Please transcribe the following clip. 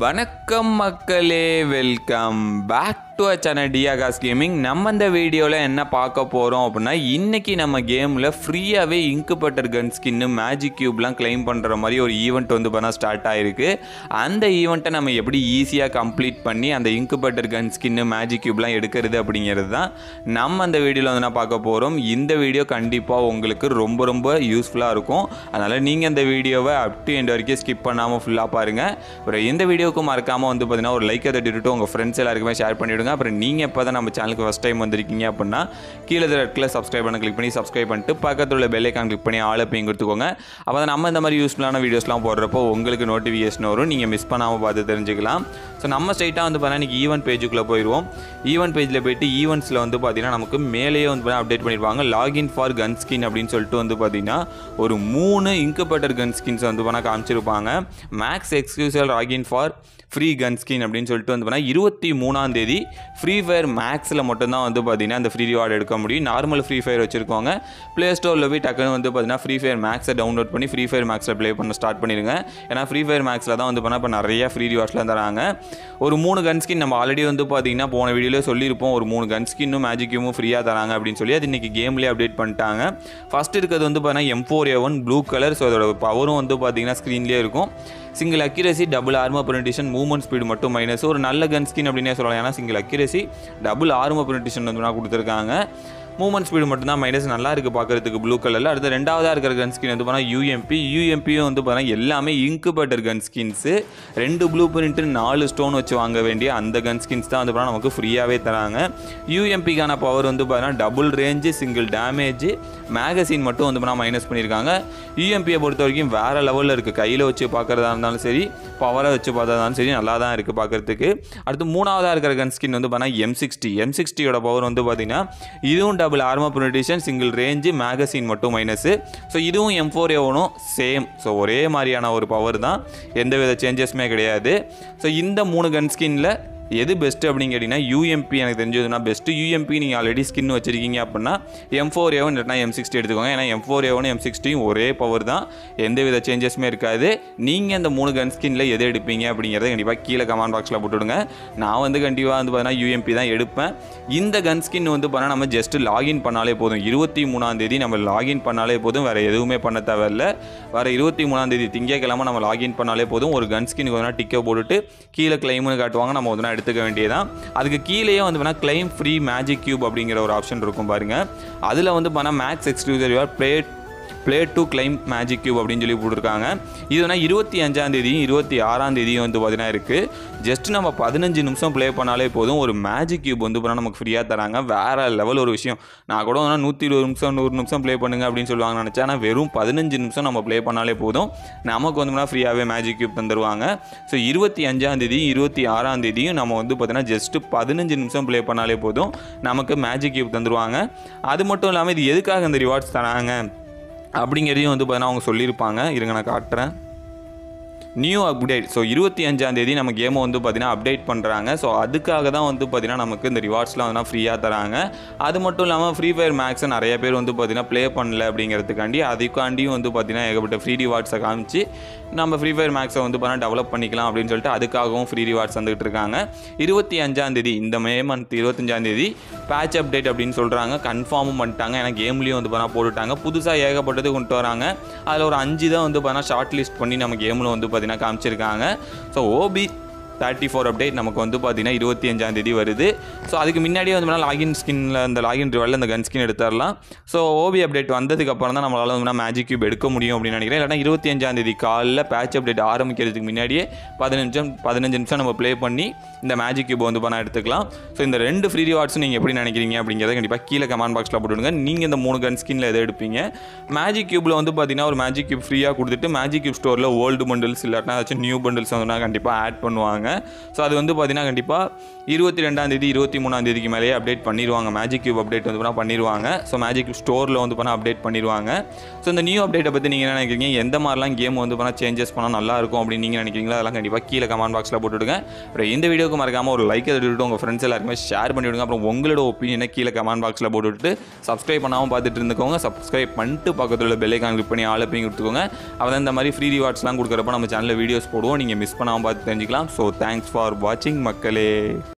வணக்கம் மக்களே welcome back to uh channel டியாகாஸ் கேமிங் நம்ம இந்த வீடியோவில் என்ன பார்க்க போகிறோம் அப்படின்னா இன்றைக்கி நம்ம கேமில் ஃப்ரீயாகவே இன்குபேட்டர் கன் ஸ்கின்னு மேஜிக் க்யூப்லாம் க்ளைம் பண்ணுற மாதிரி ஒரு ஈவெண்ட் வந்து பண்ணால் ஸ்டார்ட் ஆகிருக்கு அந்த ஈவெண்ட்டை நம்ம எப்படி ஈஸியாக கம்ப்ளீட் பண்ணி அந்த இன்குபேட்டர் கன் ஸ்கின்னு மேஜிக் க்யூப்லாம் எடுக்கிறது அப்படிங்கிறது தான் நம்ம அந்த வீடியோவில் வந்து நான் பார்க்க போகிறோம் இந்த வீடியோ கண்டிப்பாக உங்களுக்கு ரொம்ப ரொம்ப யூஸ்ஃபுல்லாக இருக்கும் அதனால் நீங்கள் இந்த வீடியோவை அப் டு எண்ட் வரைக்கும் ஸ்கிப் பண்ணாமல் ஃபுல்லாக பாருங்கள் அப்புறம் இந்த வீடியோவுக்கு மறக்காமல் வந்து பார்த்தீங்கன்னா ஒரு லைக்கை தட்டிட்டு உங்கள் ஃப்ரெண்ட்ஸ் எல்லாருக்குமே ஷேர் பண்ணிவிடுங்க அப்புறம் நீங்கள் இப்போ தான் நம்ம சேனலுக்கு ஃபஸ்ட் டைம் வந்திருக்கீங்க அப்படின்னா கீழே இருக்கிற சப்ஸ்கிரைப் பண்ண கிளிக் பண்ணி சப்ஸ்கிரைப் பண்ணிட்டு பக்கத்தில் உள்ள பெல் ஐக்கான் கிளிக் பண்ணி ஆளை பையன் கொடுத்துக்கோங்க அப்போ தான் நம்ம இந்த மாதிரி யூஸ்ஃபுல்லான வீடியோஸ்லாம் போடுறப்போ உங்களுக்கு நோட்டிஃபிகேஷன் வரும் நீங்கள் மிஸ் பண்ணாமல் பார்த்து தெரிஞ்சுக்கலாம் ஸோ நம்ம ஸ்ட்ரைட்டாக வந்து பார்த்தீங்கன்னா இன்றைக்கி ஈவெண்ட் பேஜுக்குள்ளே போயிடுவோம் ஈவெண்ட் பேஜில் போயிட்டு ஈவெண்ட்ஸில் வந்து பார்த்தீங்கன்னா நமக்கு மேலேயே வந்து பார்த்தீங்கன்னா அப்டேட் பண்ணிடுவாங்க லாகின் ஃபார் கன் ஸ்கின் அப்படின்னு சொல்லிட்டு வந்து பார்த்தீங்கன்னா ஒரு மூணு இன்குபேட்டர் கன் ஸ்கின்ஸ் வந்து பண்ணால் காமிச்சிருப்பாங்க Max exclusive login for free gun skin அப்படின்னு சொல்லிட்டு வந்து பார்த்தீங்கன்னா இருபத்தி மூணாம் தேதி ஃப்ரீ ஃபயர் மேக்ஸில் மட்டும்தான் வந்து பார்த்தீங்கன்னா அந்த ஃப்ரீ ரிவார்டு எடுக்க முடியும் நார்மல் ஃப்ரீ ஃபயர் வச்சுருக்கோங்க ப்ளே ஸ்டோரில் போய் டக்குன்னு வந்து பார்த்தீங்கன்னா ஃப்ரீ ஃபயர் மேக்ஸை டவுன்லோட் பண்ணி ஃப்ரீ ஃபயர் மேக்ஸில் ப்ளே பண்ண ஸ்டார்ட் பண்ணிடுங்க ஏன்னா ஃப்ரீ ஃபயர் மேக்ஸில் தான் வந்து பண்ணால் இப்போ நிறைய ஃப்ரீ ரிவார்ட்ஸ்லாம் தராங்க ஒரு மூணு கன் ஸ்கின் நம்ம ஆல்ரெடி வந்து பார்த்தீங்கன்னா போன வீடியோவில் சொல்லியிருப்போம் ஒரு மூணு கன் ஸ்கின்னும் மேஜிக்கும் ஃப்ரீயாக தராங்க அப்படின்னு சொல்லி அது இன்றைக்கி கேம்லேயே அப்டேட் பண்ணிட்டாங்க ஃபஸ்ட் இருக்கிறது வந்து பார்த்தீங்கன்னா M four A one blue colour so அதோட பவரும் வந்து பார்த்தீங்கன்னா ஸ்க்ரீன்லேயே இருக்கும் single accuracy double armour penetration movement speed மட்டும் மைனஸ் ஒரு நல்ல கன் ஸ்கின் அப்படின்னே சொல்லலாம் ஏன்னா single accuracy double armour penetration வந்து நான் கொடுத்துருக்காங்க மூவ்மெண்ட் ஸ்பீடு மட்டும்தான் மைனஸ் நல்லா இருக்குது பார்க்குறதுக்கு ப்ளூ கலரில் அடுத்து ரெண்டாவதாக இருக்கிற கன் ஸ்கின் வந்து பார்த்தா யூஎம்பி யூஎம்பியும் வந்து பார்த்தா எல்லாமே இன்குபேட்டர் கன் ஸ்கின்ஸு ரெண்டு ப்ளூ பிரிண்ட்டு நாலு ஸ்டோன் வச்சு வாங்க வேண்டிய அந்த கன் ஸ்கின்ஸ் தான் வந்து பார்த்தா நமக்கு ஃப்ரீயாகவே தராங்க யூஎம்பிக்கான பவர் வந்து பார்த்தீங்கன்னா double range single damage magazine மட்டும் வந்து பார்த்தா மைனஸ் பண்ணியிருக்காங்க யூஎம்பியை பொறுத்த வரைக்கும் வேறு லெவலில் இருக்குது கையில் வச்சு பார்க்குறதா இருந்தாலும் சரி பவரை வச்சு பார்த்ததாலும் சரி நல்லா தான் இருக்குது பார்க்குறதுக்கு அடுத்து மூணாவதாக இருக்கிற கன் ஸ்கின் வந்து பார்த்தா எம் சிக்ஸ்டி எம் சிக்ஸ்டியோட பவர் வந்து பார்த்தீங்கன்னா இதுவும் double armour protection single range magazine மட்டும் மைனஸு ஸோ இதுவும் எம் ஃபோர் எவனும் சேம் ஸோ ஒரே மாதிரியான ஒரு பவர் தான் எந்த வித சேஞ்சஸுமே கிடையாது ஸோ இந்த மூணு கன் ஸ்கின்னில் எது பெஸ்ட்டு அப்படின்னு கேட்டிங்கன்னா யூஎம்பி எனக்கு தெரிஞ்சதுன்னா பெஸ்ட்டு யூஎம்பி நீங்கள் ஆல்ரெடி ஸ்கின் வச்சிருக்கீங்க அப்படின்னா எம் ஃபோர் ஏவன் இல்லைனா எம் சிக்ஸ்டி எடுத்துக்கோங்க ஏன்னா எம் ஃபோர் ஏவன் எம் சிக்ஸ்டியும் ஒரே பவர் தான் எந்த வித சேஞ்சஸுமே இருக்காது நீங்கள் இந்த மூணு கன் ஸ்கின்ல எது எடுப்பீங்க அப்படிங்கிறத கண்டிப்பாக கீழே கமெண்ட் பாக்ஸில் போட்டுவிடுங்க நான் வந்து கண்டிப்பாக வந்து பார்த்தீங்கன்னா யூஎம்பி தான் எடுப்பேன் இந்த கன் ஸ்கின் வந்து பண்ணால் நம்ம ஜஸ்ட் லாகின் பண்ணாலே போதும் இருபத்தி மூணாம் தேதி நம்ம லாகின் பண்ணாலே போதும் வேறு எதுவுமே பண்ண தேவையில்ல வர இருபத்தி மூணாம் தேதி திங்கக்கிழமை நம்ம லாகின் பண்ணாலே போதும் ஒரு கன் ஸ்கின் வந்து டிக்கை போட்டுட்டு கீழே கிளைம்னு காட்டுவாங்க நம்ம வந்து எடுத்துக்க வேண்டியதான் அதுக்கு கீழேயே வந்து பண்ணால் கிளைம் ஃப்ரீ மேஜிக் கியூப் அப்படிங்கிற ஒரு ஆப்ஷன் இருக்கும் பாருங்க அதில் வந்து பண்ணால் Max exclusive play play to claim magic cube அப்படின்னு சொல்லி போட்டிருக்காங்க இது வந்து இருபத்தி அஞ்சாம் தேதியும் இருபத்தி ஆறாம் தேதியும் வந்து பார்த்தீங்கன்னா இருக்குது ஜஸ்ட் நம்ம பதினஞ்சு நிமிஷம் ப்ளே பண்ணாலே போதும் ஒரு மேஜிக் கியூப் வந்து பண்ணால் நமக்கு ஃப்ரீயாக தராங்க வேறு லெவல் ஒரு விஷயம் நான் கூட வந்து நூற்றி இருபது நிமிஷம் நூறு நிமிஷம் ப்ளே பண்ணுங்க அப்படின்னு சொல்லுவாங்க நினச்சேன் ஆனால் வெறும் பதினஞ்சு நிமிஷம் நம்ம ப்ளே பண்ணாலே போதும் நமக்கு வந்து ஃப்ரீயாகவே மேஜிக் கியூப் தந்துருவாங்க ஸோ இருபத்தி அஞ்சாம் தேதியும் இருபத்தி ஆறாம் தேதியும் நம்ம வந்து பார்த்தீங்கன்னா ஜஸ்ட் பதினஞ்சு நிமிஷம் ப்ளே பண்ணாலே போதும் நமக்கு மேஜிக் கியூப் தந்துருவாங்க அது மட்டும் இல்லாமல் இது எதுக்காக இந்த ரிவார்ட்ஸ் தராங்க அப்படிங்கிறதையும் வந்து பார்த்தீங்கன்னா அவங்க சொல்லியிருப்பாங்க இருங்க நான் காட்டுறேன் நியூ அப்டேட் ஸோ இருபத்தி அஞ்சாந்தேதி நம்ம கேமை வந்து பார்த்தீங்கன்னா அப்டேட் பண்ணுறாங்க ஸோ அதுக்காக தான் வந்து பார்த்தீங்கன்னா நமக்கு இந்த ரிவார்ட்ஸ்லாம் வந்து ஃப்ரீயாக தராங்க அது மட்டும் இல்லாமல் ஃப்ரீ ஃபயர் மேக்ஸை நிறைய பேர் வந்து பார்த்தீங்கன்னா ப்ளே பண்ணல அப்படிங்கிறதுக்காண்டி அதுக்காண்டியும் வந்து பார்த்தீங்கன்னா ஏகப்பட்ட ஃப்ரீ ரிவார்ட்ஸை காமிச்சு நம்ம ஃப்ரீ ஃபயர் மேக்ஸை வந்து பார்த்தீங்கன்னா டெவலப் பண்ணிக்கலாம் அப்படின்னு சொல்லிட்டு அதுக்காகவும் ஃப்ரீ ரிவார்ட்ஸ் வந்துகிட்டு இருக்காங்க இருபத்தி அஞ்சாந்தேதி இந்த மே மந்த் இருபத்தஞ்சாந்தேதி பேட்ச் அப்டேட் அப்படின்னு சொல்கிறாங்க கன்ஃபார்மும் பண்ணிட்டாங்க ஏன்னா கேம்லேயும் வந்து பார்த்தீங்கன்னா போட்டுட்டாங்க புதுசாக ஏகப்பட்டது கொண்டு வராங்க அதில் ஒரு அஞ்சு தான் வந்து பார்த்தீங்கன்னா ஷார்ட் லிஸ்ட் பண்ணி நம்ம கேமில் வந்து பார்த்தீங்கன்னா காமிச்சிருக்காங்க so OB thirty four update நமக்கு வந்து பார்த்தீங்கன்னா இருபத்தி அஞ்சாந்தேதி வருது ஸோ அதுக்கு முன்னாடியே வந்து லாகின் ஸ்கின்ல அந்த லாகின் ரிவாலில் அந்த கன் ஸ்கின் எடுத்துடலாம் ஸோ ஓபி அப்டேட் வந்ததுக்கு அப்புறம் தான் நம்மளால் வந்து மேஜிக் கியூப் எடுக்க முடியும் அப்படின்னு நினைக்கிறேன் இல்லைனா இருபத்தி அஞ்சாந்தேதி காலைல பேட்ச் அப்டேட் ஆரம்பிக்கிறதுக்கு முன்னாடியே பதினஞ்சு நிமிஷம் பதினஞ்சு நிமிஷம் நம்ம ப்ளே பண்ணி இந்த மேஜிக் கியூப் வந்து பண்ண எடுத்துக்கலாம் ஸோ இந்த ரெண்டு ஃப்ரீ ரிவார்ட்ஸும் நீங்கள் எப்படி நினைக்கிறீங்க அப்படிங்கிறத கண்டிப்பாக கீழே கமெண்ட் பாக்ஸில் போட்டுவிடுங்க நீங்கள் இந்த மூணு கன் ஸ்கின்ல எதை எடுப்பீங்க மேஜிக் கியூப்பில் வந்து பார்த்தீங்கன்னா ஒரு மேஜிக் கியூப் ஃப்ரீயாக கொடுத்துட்டு மேஜிக் கியூப் ஸ்டோரில் ஓல்டு பண்டில்ஸ் இல்லாட்டினா ஏதாச்சும் நியூ பண்டில்ஸ் வந்து கண்டிப்பாக ஆட் பண்ணுவாங்க ஸோ அது வந்து பார்த்தீங்கன்னா கண்டிப்பாக இருபத்தி ரெண்டாம் தேதி இருபத்தி மூணாம் தேதிக்கு மேலேயே அப்டேட் பண்ணிடுவாங்க மேஜிக் கியூப் அப்டேட் வந்து பண்ணால் பண்ணிடுவாங்க ஸோ மேஜிக் கியூப் ஸ்டோரில் வந்து பண்ணால் அப்டேட் பண்ணிடுவாங்க ஸோ இந்த நியூ அப்டேட்டை பற்றி நீங்கள் என்ன நினைக்கிறீங்க எந்த மாதிரிலாம் கேம் வந்து பண்ணால் சேஞ்சஸ் பண்ணால் நல்லா இருக்கும் அப்படின்னு நீங்கள் நினைக்கிறீங்களோ அதெல்லாம் கண்டிப்பாக கீழே கமெண்ட் பாக்ஸில் போட்டுவிடுங்க அப்புறம் இந்த வீடியோக்கு மறக்காமல் ஒரு லைக் எடுத்துட்டு உங்கள் ஃப்ரெண்ட்ஸ் எல்லாருமே ஷேர் பண்ணி விடுங்க அப்புறம் உங்களோட ஒப்பீனியனை கீழே கமெண்ட் பாக்ஸில் போட்டுவிட்டு சப்ஸ்கிரைப் பண்ணாமல் பார்த்துட்டு இருந்துக்கோங்க சப்ஸ்கிரைப் பண்ணிட்டு பக்கத்தில் உள்ள பெல்லைக்கான் கிளிக் பண்ணி ஆள் பண்ணி கொடுத்துக்கோங்க அவன் இந்த மாதிரி ஃப்ரீ ரிவார்ட்ஸ்லாம் கொடுக்குறப்ப நம்ம சேனலில் வீடியோஸ் போடுவோம் நீங்கள் மிஸ் பண்ணாமல் பார்த்து தெரிஞ்சுக்கலாம் ஸோ தேங்க்ஸ் ஃபார் வாட்சிங் மக்களே